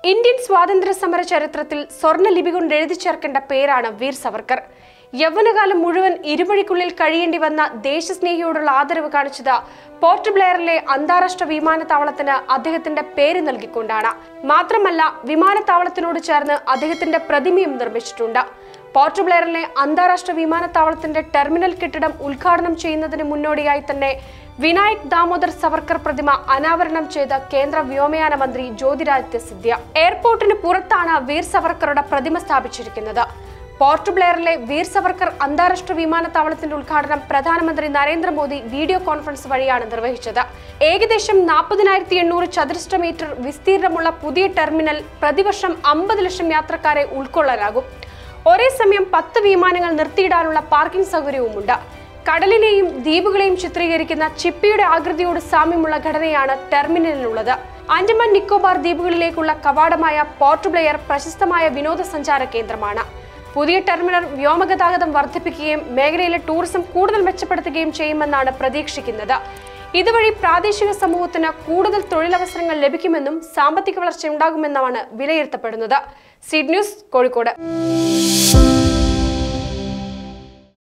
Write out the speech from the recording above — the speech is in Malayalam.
ഇന്ത്യൻ സ്വാതന്ത്ര്യ സമര ചരിത്രത്തിൽ സ്വർണ്ണ ലിപി കൊണ്ട് എഴുതി ചേർക്കേണ്ട പേരാണ് വീർ സവർക്കർ യൗവനകാലം മുഴുവൻ ഇരുവഴിക്കുള്ളിൽ കഴിയേണ്ടി വന്ന ദേശസ്നേഹിയോടുള്ള ആദരവ് കാണിച്ചത് പോർട്ട് ബ്ലെയറിലെ അന്താരാഷ്ട്ര വിമാനത്താവളത്തിന് അദ്ദേഹത്തിന്റെ പേര് നൽകിക്കൊണ്ടാണ് മാത്രമല്ല വിമാനത്താവളത്തിനോട് ചേർന്ന് അദ്ദേഹത്തിന്റെ പ്രതിമയും നിർമ്മിച്ചിട്ടുണ്ട് പോർട്ട് ബ്ലെയറിലെ അന്താരാഷ്ട്ര വിമാനത്താവളത്തിന്റെ ടെർമിനൽ കെട്ടിടം ഉദ്ഘാടനം ചെയ്യുന്നതിന് മുന്നോടിയായി തന്നെ വിനായക് ദാമോദർ സവർക്കർ പ്രതിമ അനാവരണം ചെയ്ത കേന്ദ്ര വ്യോമയാന മന്ത്രി ജ്യോതിരാദിത്യ സിന്ധ്യ എയർപോർട്ടിന് പുറത്താണ് വീർ സവർക്കറുടെ പ്രതിമ സ്ഥാപിച്ചിരിക്കുന്നത് പോർട്ട് ബ്ലെയറിലെ വീർ സവർക്കർ അന്താരാഷ്ട്ര വിമാനത്താവളത്തിന്റെ ഉദ്ഘാടനം പ്രധാനമന്ത്രി നരേന്ദ്രമോദി വീഡിയോ കോൺഫറൻസ് വഴിയാണ് നിർവഹിച്ചത് ഏകദേശം നാൽപ്പതിനായിരത്തി എണ്ണൂറ് ചതുരശ്ര മീറ്റർ വിസ്തീർണമുള്ള പുതിയ ടെർമിനൽ പ്രതിവർഷം അമ്പത് ലക്ഷം യാത്രക്കാരെ ഉൾക്കൊള്ളാനാകും ഒരേ സമയം പത്ത് വിമാനങ്ങൾ നിർത്തിയിടാനുള്ള പാർക്കിംഗ് സൗകര്യവുമുണ്ട് കടലിനെയും ദ്വീപുകളെയും ചിത്രീകരിക്കുന്ന ചിപ്പിയുടെ ആകൃതിയോട് സാമ്യമുള്ള ഘടനയാണ് ടെർമിനലിനുള്ളത് ആൻഡമാൻ നിക്കോബാർ ദ്വീപുകളിലേക്കുള്ള കവാടമായ പോർട്ട് ബ്ലെയർ പ്രശസ്തമായ വിനോദസഞ്ചാര കേന്ദ്രമാണ് പുതിയ ടെർമിനൽ വ്യോമഗതാഗതം വർദ്ധിപ്പിക്കുകയും മേഖലയിലെ ടൂറിസം കൂടുതൽ മെച്ചപ്പെടുത്തുകയും ചെയ്യുമെന്നാണ് പ്രതീക്ഷിക്കുന്നത് ഇതുവഴി പ്രാദേശിക സമൂഹത്തിന് കൂടുതൽ തൊഴിലവസരങ്ങൾ ലഭിക്കുമെന്നും സാമ്പത്തിക വളർച്ച ഉണ്ടാകുമെന്നുമാണ് വിലയിരുത്തപ്പെടുന്നത് സിഡ് ന്യൂസ് കോഴിക്കോട്